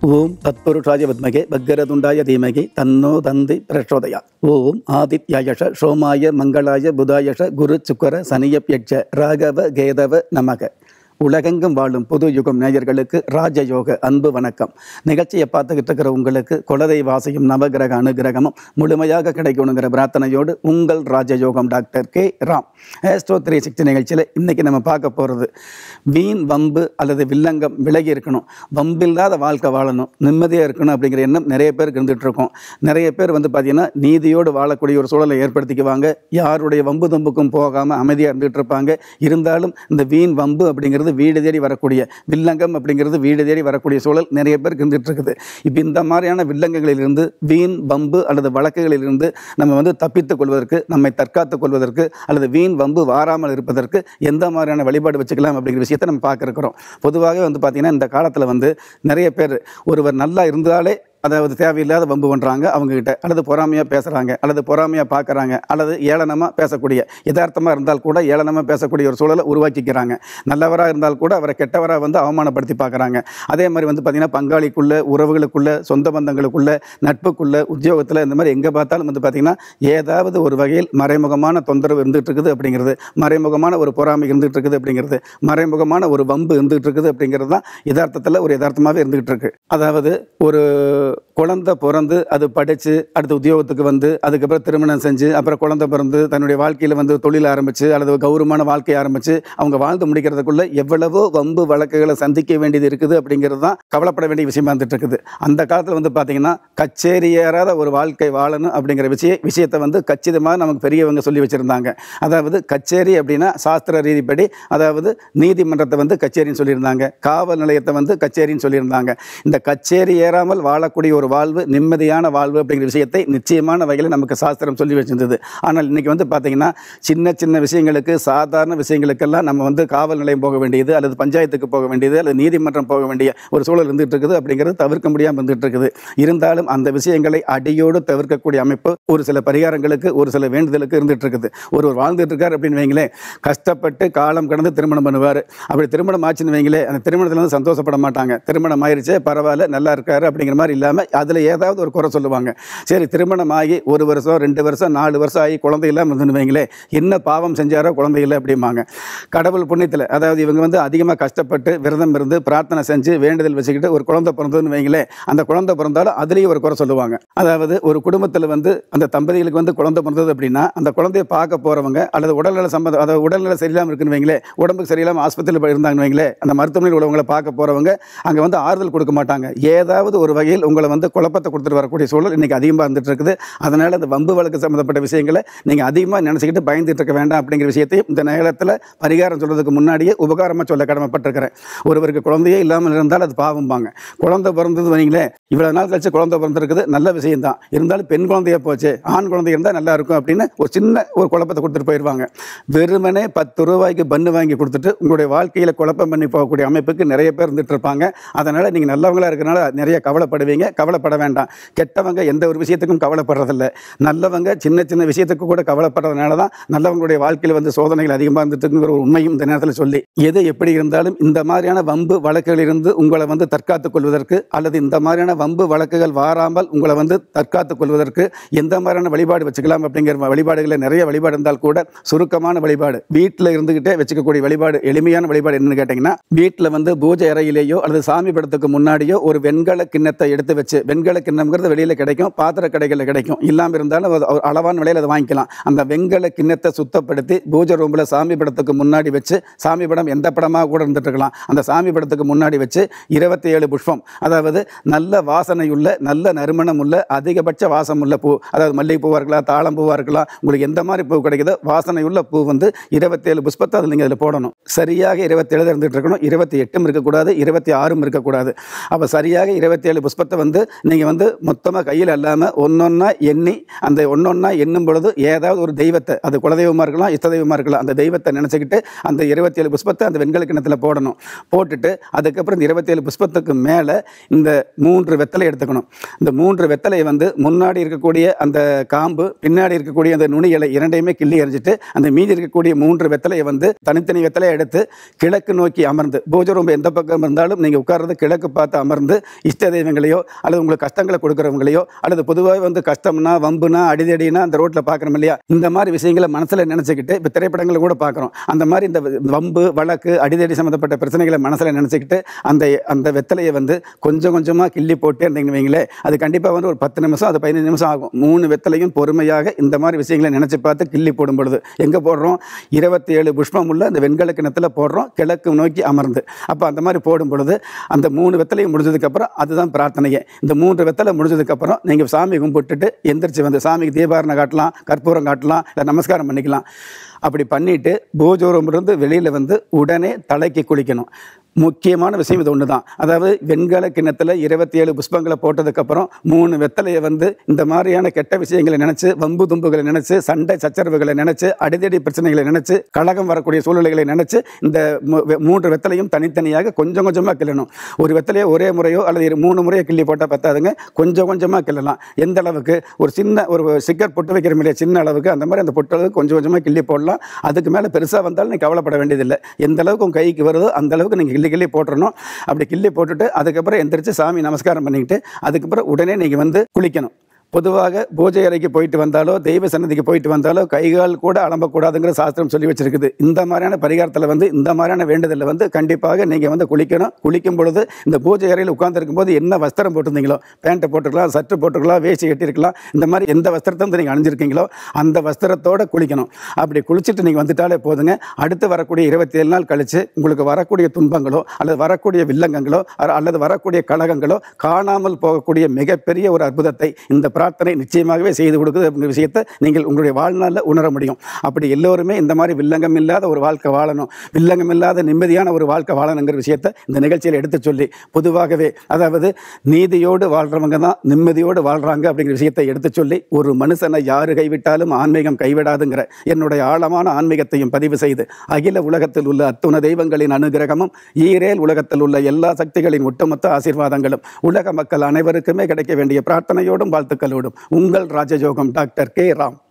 ஓம் தத்புருஷாய வித்மகே பக்கரதுண்டாய தீமகி தன்னோ தந்தி பிரச்சோதயா ஓம் ஆதித்யாயஷ சோமாய மங்களாய புதாயஷ குரு சுக்கர சனியப்யட்ச ராகவ கேதவ நமக உலகெங்கும் வாழும் புது யுகம் நேயர்களுக்கு ராஜயோக அன்பு வணக்கம் நிகழ்ச்சியை பார்த்துக்கிட்டு இருக்கிற உங்களுக்கு குலதை வாசியும் நவகிரக அனுகிரகமும் முழுமையாக கிடைக்கணுங்கிற பிரார்த்தனையோடு உங்கள் Rajayogam doctor K Ram astro three sixty நிகழ்ச்சியில் இன்றைக்கி நம்ம பார்க்க போகிறது வீண் வம்பு அல்லது வில்லங்கம் விலகி இருக்கணும் வம்பில்லாத வாழ்க்கை வாழணும் நிம்மதியாக இருக்கணும் அப்படிங்கிற எண்ணம் நிறைய பேருக்கு இருந்துகிட்டு இருக்கோம் நிறைய பேர் வந்து பார்த்திங்கன்னா நீதியோடு வாழக்கூடிய ஒரு சூழலை ஏற்படுத்திக்குவாங்க யாருடைய வம்பு தம்புக்கும் போகாமல் அமைதியாக இருந்துகிட்டு இருப்பாங்க இருந்தாலும் இந்த வீண் வம்பு அப்படிங்கிறது வீடு தேடி வரக்கூடிய வில்லங்கம் அப்படிங்கிறது வீடு தேடி வரக்கூடிய சூழல் நிறைய பேருக்கு இருந்துகிட்டு இருக்குது இப்போ இந்த மாதிரியான வில்லங்கங்களிலிருந்து வீண் வம்பு அல்லது வழக்குகளிலிருந்து நம்ம வந்து தப்பித்துக் கொள்வதற்கு நம்மை தற்காத்துக் கொள்வதற்கு அல்லது வீண் வம்பு வாராமல் இருப்பதற்கு எந்த மாதிரியான வழிபாடு வச்சுக்கலாம் அப்படிங்கிற விஷயத்தை நம்ம பார்க்க இருக்கிறோம் பொதுவாகவே வந்து பார்த்திங்கன்னா இந்த காலத்தில் வந்து நிறைய பேர் ஒருவர் நல்லா இருந்தாலே அதாவது தேவையில்லாத வம்பு பண்ணுறாங்க அவங்கக்கிட்ட அல்லது பொறாமையாக பேசுகிறாங்க அல்லது பொறாமையாக பார்க்குறாங்க அல்லது ஏளனமாக பேசக்கூடிய யதார்த்தமாக இருந்தால் கூட ஏளனமாக பேசக்கூடிய ஒரு சூழலை உருவாக்கிக்கிறாங்க நல்லவராக இருந்தால் கூட அவரை கெட்டவராக வந்து அவமானப்படுத்தி பார்க்குறாங்க அதே மாதிரி வந்து பார்த்திங்கன்னா பங்காளிக்குள்ளே உறவுகளுக்குள்ளே சொந்த பந்தங்களுக்குள்ளே நட்புக்குள்ளே உத்தியோகத்தில் இந்த மாதிரி எங்கே பார்த்தாலும் வந்து பார்த்திங்கன்னா ஏதாவது ஒரு வகையில் மறைமுகமான தொந்தரவு இருந்துகிட்டு இருக்குது அப்படிங்கிறது மறைமுகமான ஒரு பொறாமை இருந்துகிட்டு இருக்குது அப்படிங்கிறது மறைமுகமான ஒரு வம்பு இருந்துகிட்டு இருக்குது அப்படிங்கிறது தான் யதார்த்தத்தில் ஒரு யதார்த்தமாகவே இருந்துகிட்டு இருக்கு அதாவது ஒரு குழந்தை பிறந்து அது படித்து அடுத்த உத்தியோகத்துக்கு வந்து அதுக்கப்புறம் திருமணம் செஞ்சு அப்புறம் குழந்தை பிறந்து தன்னுடைய வாழ்க்கையில் வந்து தொழில் ஆரம்பித்து அல்லது கௌரவமான வாழ்க்கையை ஆரம்பித்து அவங்க வாழ்ந்து முடிக்கிறதுக்குள்ள எவ்வளவோ வம்பு வழக்குகளை சந்திக்க வேண்டியது இருக்குது அப்படிங்கிறது தான் கவலைப்பட வேண்டிய விஷயமா இருந்துட்டு இருக்குது அந்த காலத்தில் வந்து பார்த்தீங்கன்னா கச்சேரி ஏறாத ஒரு வாழ்க்கை வாழணும் அப்படிங்கிற விஷய விஷயத்தை வந்து கச்சிதமாக நமக்கு பெரியவங்க சொல்லி வச்சுருந்தாங்க அதாவது கச்சேரி அப்படின்னா சாஸ்திர ரீதிப்படி அதாவது நீதிமன்றத்தை வந்து கச்சேரின்னு சொல்லியிருந்தாங்க காவல் நிலையத்தை வந்து கச்சேரின்னு சொல்லியிருந்தாங்க இந்த கச்சேரி ஏறாமல் வாழக்கூடிய ஒரு வாழ்வு நிம்மதியான வாழ்வு அப்படிங்கிற விஷயத்தை நிச்சயமான வகையில் நமக்கு சாஸ்திரம் சொல்லி வச்சிருந்தது ஆனால் இன்றைக்கி வந்து பார்த்திங்கன்னா சின்ன சின்ன விஷயங்களுக்கு சாதாரண விஷயங்களுக்கெல்லாம் நம்ம வந்து காவல் நிலையம் போக வேண்டியது அல்லது பஞ்சாயத்துக்கு போக வேண்டியது அல்லது நீதிமன்றம் போக வேண்டிய ஒரு சூழல் இருந்துகிட்டு இருக்குது அப்படிங்கிறது தவிர்க்க முடியாமல் இருந்துகிட்டு இருக்குது இருந்தாலும் அந்த விஷயங்களை அடியோடு தவிர்க்கக்கூடிய அமைப்பு ஒரு சில பரிகாரங்களுக்கு ஒரு சில வேண்டுதலுக்கு இருந்துகிட்டு இருக்குது ஒருவர் வாழ்ந்துட்டு இருக்கார் அப்படின்னு வைங்களேன் கஷ்டப்பட்டு காலம் கடந்து திருமணம் பண்ணுவார் அப்படி திருமணம் ஆச்சுன்னு வைங்களே அந்த திருமணத்தில் வந்து சந்தோஷப்பட மாட்டாங்க திருமணம் ஆயிருச்சே பரவாயில்ல நல்லா இருக்காரு அப்படிங்கிற மாதிரி இல்லாமல் அதில் ஏதாவது ஒரு குறை சொல்லுவாங்க சரி திருமணம் ஆகி ஒரு வருஷம் ரெண்டு வருஷம் நாலு வருஷம் ஆகி குழந்தை இல்லாமல் இருந்துன்னு வைங்களே என்ன பாவம் செஞ்சாரோ குழந்தை இல்லை அப்படிம்பாங்க கடவுள் புண்ணியத்தில் அதாவது இவங்க வந்து அதிகமாக கஷ்டப்பட்டு விரதம் இருந்து பிரார்த்தனை செஞ்சு வேண்டுதல் வச்சுக்கிட்டு ஒரு குழந்தை பிறந்ததுன்னு வைங்களே அந்த குழந்தை பிறந்தாலும் அதுலேயும் ஒரு குறை சொல்லுவாங்க அதாவது ஒரு குடும்பத்தில் வந்து அந்த தம்பதிகளுக்கு வந்து குழந்தை பிறந்தது அப்படின்னா அந்த குழந்தையை பார்க்க போகிறவங்க அல்லது உடல்நல சம்பந்தம் அதாவது உடல்நல சரியில்லாமல் இருக்குன்னு வைங்களே உடம்புக்கு சரியில்லாமல் ஆஸ்பத்திரியில் இருந்தாங்கன்னு வைங்களே அந்த மருத்துவமனையில் உள்ளவங்களை பார்க்க போகிறவங்க அங்கே வந்து ஆறுதல் கொடுக்க மாட்டாங்க ஏதாவது ஒரு வகையில் உங்களை வந்து குழப்பத்தை கொடுத்துட்டு வரக்கூடிய சூழல் இன்றைக்கி அதிகமாக இருந்துட்டு இருக்குது அதனால் அந்த வம்பு வழக்கு சம்மந்தப்பட்ட விஷயங்களை நீங்கள் அதிகமாக நினச்சிக்கிட்டு பயந்துட்டு இருக்க வேண்டாம் அப்படிங்கிற விஷயத்தையும் இந்த நேரத்தில் பரிகாரம் சொல்கிறதுக்கு முன்னாடியே உபகாரமாக சொல்ல கடமைப்பட்டிருக்கிறேன் ஒருவருக்கு குழந்தையே இல்லாமல் இருந்தால் அது பாவம்பாங்க குழந்தை பிறந்தது வைங்களேன் இவ்வளோ நாள் கழிச்சு குழந்தை பிறந்திருக்குது நல்ல விஷயம் தான் இருந்தாலும் பெண் குழந்தைய போச்சு ஆண் குழந்தை இருந்தால் நல்லா இருக்கும் அப்படின்னு ஒரு சின்ன ஒரு குழப்பத்தை கொடுத்துட்டு போயிடுவாங்க வெறுமனே பத்து ரூபாய்க்கு பன்னு வாங்கி கொடுத்துட்டு உங்களுடைய வாழ்க்கையில் குழப்பம் பண்ணி போகக்கூடிய அமைப்புக்கு நிறைய பேர் இருந்துட்டு இருப்பாங்க அதனால் நீங்கள் நல்லவங்களா இருக்கிறனால நிறைய கவலைப்படுவீங்க கவலைப்பட வேண்டாம் கெட்டவங்க எந்த ஒரு விஷயத்துக்கும் கவலைப்படுறதில்ல நல்லவங்க சின்ன சின்ன விஷயத்துக்கு கூட கவலைப்படுறதுனால தான் நல்லவங்களுடைய வாழ்க்கையில் வந்து சோதனைகள் அதிகமாக இருந்துட்டுங்கிற ஒரு உண்மையும் இந்த நேரத்தில் சொல்லி எது எப்படி இருந்தாலும் இந்த மாதிரியான வம்பு வழக்குகளில் இருந்து உங்களை வந்து தற்காத்துக் கொள்வதற்கு அல்லது இந்த மாதிரியான வம்பு வழக்குகள் வாராமல் உங்களை வந்து தற்காத்துக் கொள்வதற்கு எந்த மாதிரியான வழிபாடு வச்சுக்கலாம் அப்படிங்கிற வழிபாடுகளில் நிறைய வழிபாடு இருந்தால் கூட சுருக்கமான வழிபாடு வீட்டில் இருந்துகிட்டே வச்சுக்கக்கூடிய வழிபாடு எளிமையான வழிபாடு என்னன்னு கேட்டிங்கன்னா வீட்டில் வந்து பூஜை அறையிலேயோ அல்லது சாமி படத்துக்கு முன்னாடியோ ஒரு வெண்கல கிண்ணத்தை எடுத்து வச்சு வெண்கல கிண்ணம்ங்கிறது வெளியில் கிடைக்கும் பாத்திர கடைகளில் கிடைக்கும் இல்லாமல் இருந்தாலும் அது ஒரு அளவான விலையில் அதை வாங்கிக்கலாம் அந்த வெண்கல கிண்ணத்தை சுத்தப்படுத்தி பூஜை ரூமில் சாமி படத்துக்கு முன்னாடி வச்சு சாமி படம் எந்த படமாக கூட இருந்துட்டு இருக்கலாம் அந்த சாமி படத்துக்கு முன்னாடி வச்சு இருபத்தி ஏழு புஷ்பம் அதாவது நல்ல வாசனையுள்ள நல்ல நறுமணம் உள்ள அதிகபட்ச வாசம் உள்ள பூ அதாவது மல்லிகை பூவாக இருக்கலாம் தாளம் பூவாக இருக்கலாம் உங்களுக்கு எந்த மாதிரி பூ கிடைக்குதோ வாசனையுள்ள பூ வந்து இருபத்தேழு புஷ்பத்தை அதில் நீங்கள் அதில் போடணும் சரியாக இருபத்தேழு இருந்துகிட்டு இருக்கணும் இருபத்தி எட்டும் இருக்கக்கூடாது இருபத்தி ஆறும் இருக்கக்கூடாது அப்போ சரியாக இருபத்தேழு புஷ்பத்தை வந்து நீங்கள் வந்து மொத்தமாக கையில் இல்லாமல் ஒன்றொன்னா எண்ணி அந்த ஒன்றொன்னா எண்ணும் பொழுது ஏதாவது ஒரு தெய்வத்தை அது குலதெய்வமாக இருக்கலாம் இஷ்ட தெய்வமாக இருக்கலாம் அந்த தெய்வத்தை நினச்சிக்கிட்டு அந்த இருபத்தேழு புஷ்பத்தை அந்த வெண்கல கிணத்துல போடணும் போட்டுட்டு அதுக்கப்புறம் இந்த இருபத்தேழு புஷ்பத்துக்கு மேலே இந்த மூன்று வெத்தலை எடுத்துக்கணும் இந்த மூன்று வெத்தலையை வந்து முன்னாடி இருக்கக்கூடிய அந்த காம்பு பின்னாடி இருக்கக்கூடிய அந்த நுனி இலை இரண்டையுமே கிள்ளி எறிஞ்சிட்டு அந்த மீதி இருக்கக்கூடிய மூன்று வெத்தலையை வந்து தனித்தனி வெத்தலையை எடுத்து கிழக்கு நோக்கி அமர்ந்து பூஜை ரூம் எந்த பக்கம் இருந்தாலும் நீங்கள் உட்கார்றது கிழக்கு பார்த்து அமர்ந்து இஷ்ட தெய்வங்களையோ அல்லது உங்களுக்கு கஷ்டங்களை கொடுக்குறவங்களையோ அல்லது பொதுவாக வந்து கஷ்டம்னா வம்புனா அடிதடினா அந்த ரோட்டில் பார்க்குறோம் இல்லையா இந்த மாதிரி விஷயங்களை மனசில் நினச்சிக்கிட்டு இப்போ திரைப்படங்களை கூட பார்க்குறோம் அந்த மாதிரி இந்த வம்பு வழக்கு அடிதடி சம்மந்தப்பட்ட பிரச்சனைகளை மனசில் நினச்சிக்கிட்டு அந்த அந்த வெத்தலையை வந்து கொஞ்சம் கொஞ்சமாக கிள்ளி போட்டு இருந்தீங்கன்னு வைங்களேன் அது கண்டிப்பாக வந்து ஒரு பத்து நிமிஷம் அது பதினஞ்சு நிமிஷம் ஆகும் மூணு வெத்தலையும் பொறுமையாக இந்த மாதிரி விஷயங்களை நினச்சி பார்த்து கிள்ளி போடும் பொழுது எங்கே போடுறோம் இருபத்தி ஏழு புஷ்பம் உள்ள அந்த வெண்கல கிணத்துல போடுறோம் கிழக்கு நோக்கி அமர்ந்து அப்போ அந்த மாதிரி போடும் பொழுது அந்த மூணு வெத்தலையும் முடிஞ்சதுக்கப்புறம் அதுதான் பிரார்த்தனையே இந்த மூன்று வெத்தலை முடிஞ்சதுக்கப்புறம் நீங்கள் சாமி கும்பிட்டுட்டு எந்திரிச்சு வந்து சாமிக்கு தீபாரணை காட்டலாம் கற்பூரம் காட்டலாம் இல்லை நமஸ்காரம் பண்ணிக்கலாம் அப்படி பண்ணிட்டு பூஜோரம் இருந்து வெளியில் வந்து உடனே தலைக்கு குளிக்கணும் முக்கியமான விஷயம் இது ஒன்று தான் அதாவது வெண்கல கிண்ணத்தில் இருபத்தி ஏழு புஷ்பங்களை போட்டதுக்கப்புறம் மூணு வெத்தலையை வந்து இந்த மாதிரியான கெட்ட விஷயங்களை நினச்சி வம்பு தும்புகளை நினச்சி சண்டை சச்சரவுகளை நினச்சி அடிதடி பிரச்சனைகளை நினச்சி கழகம் வரக்கூடிய சூழ்நிலைகளை நினச்சி இந்த மூ- வெ- மூன்று வெத்தலையும் தனித்தனியாக கொஞ்சம் கொஞ்சமாக கிள்ளணும் ஒரு வெத்தலையை ஒரே முறையோ அல்லது இரு- மூணு முறையோ கிள்ளி போட்டால் பத்தாதுங்க கொஞ்சம் கொஞ்சமாக கிள்ளலாம் எந்த அளவுக்கு ஒரு சின்ன ஒரு சிக்கர் பொட்டு வைக்கிற இல்லையா சின்ன அளவுக்கு அந்த மாதிரி அந்த பொட்டு அளவுக்கு கொஞ்சம் கொஞ்சமாக கிள்ளி போடலாம் அதுக்கு மேலே பெருசாக வந்தாலும் நீங்கள் கவலைப்பட வேண்டியதில்லை எந்த அளவுக்கு உங்கள் கைக்கு வருதோ அந்த அளவுக்கு நீங்கள் கிள்ளி கிள்ளி போட்டுறணும் அப்படி கிள்ளி போட்டுட்டு அதுக்கப்புறம் எந்திரிச்சு சாமி நமஸ்காரம் பண்ணிக்கிட்டு அதுக்கப்புறம் உடனே நீங்கள் வந்து குளிக்கணும் பொதுவாக பூஜை அறைக்கு போயிட்டு வந்தாலோ தெய்வ சன்னதிக்கு போயிட்டு வந்தாலோ கைகால் கூட அலம்பக்கூடாதுங்கிற சாஸ்திரம் சொல்லி வச்சிருக்குது இந்த மாதிரியான பரிகாரத்தில் வந்து இந்த மாதிரியான வேண்டுதலில் வந்து கண்டிப்பாக நீங்கள் வந்து குளிக்கணும் குளிக்கும் பொழுது இந்த பூஜை அறையில் உட்கார்ந்திருக்கும் போது என்ன வஸ்திரம் போட்டிருந்தீங்களோ பேண்ட்டை போட்டுக்கலாம் சட்டு போட்டுக்கலாம் வேஷ்டி கட்டியிருக்கலாம் இந்த மாதிரி எந்த வஸ்திரத்தை வந்து நீங்கள் அணிஞ்சிருக்கீங்களோ அந்த வஸ்திரத்தோட குளிக்கணும் அப்படி குளிச்சுட்டு நீங்கள் வந்துட்டாலே போதுங்க அடுத்து வரக்கூடிய இருபத்தி ஏழு நாள் கழித்து உங்களுக்கு வரக்கூடிய துன்பங்களோ அல்லது வரக்கூடிய வில்லங்கங்களோ அ- அல்லது வரக்கூடிய கழகங்களோ காணாமல் போகக்கூடிய மிகப்பெரிய ஒரு அற்புதத்தை இந்த பிரார்த்தனை நிச்சயமாகவே செய்து கொடுக்குது அப்படிங்கிற விஷயத்தை நீங்கள் உங்களுடைய வாழ்நாளில் உணர முடியும் அப்படி எல்லோருமே இந்த மாதிரி வில்லங்கம் இல்லாத ஒரு வாழ்க்கை வாழணும் வில்லங்கம் இல்லாத நிம்மதியான ஒரு வாழ்க்கை வாழணுங்கிற விஷயத்தை இந்த நிகழ்ச்சியில் எடுத்து சொல்லி பொதுவாகவே அதாவது நீதியோடு வாழ்றவங்க தான் நிம்மதியோடு வாழ்றாங்க அப்படிங்கிற விஷயத்தை எடுத்து சொல்லி ஒரு மனுஷனை யாரு கைவிட்டாலும் ஆன்மீகம் கைவிடாதுங்கிற என்னுடைய ஆழமான ஆன்மீகத்தையும் பதிவு செய்து அகில உலகத்தில் உள்ள அத்துண தெய்வங்களின் அனுகிரகமும் ஈரேல் உலகத்தில் உள்ள எல்லா சக்திகளின் ஒட்டுமொத்த ஆசீர்வாதங்களும் உலக மக்கள் அனைவருக்குமே கிடைக்க வேண்டிய பிரார்த்தனையோடும் வாழ்த்துக்களோடும் உங்கள் ராஜயோகம் டாக்டர் கே ராம்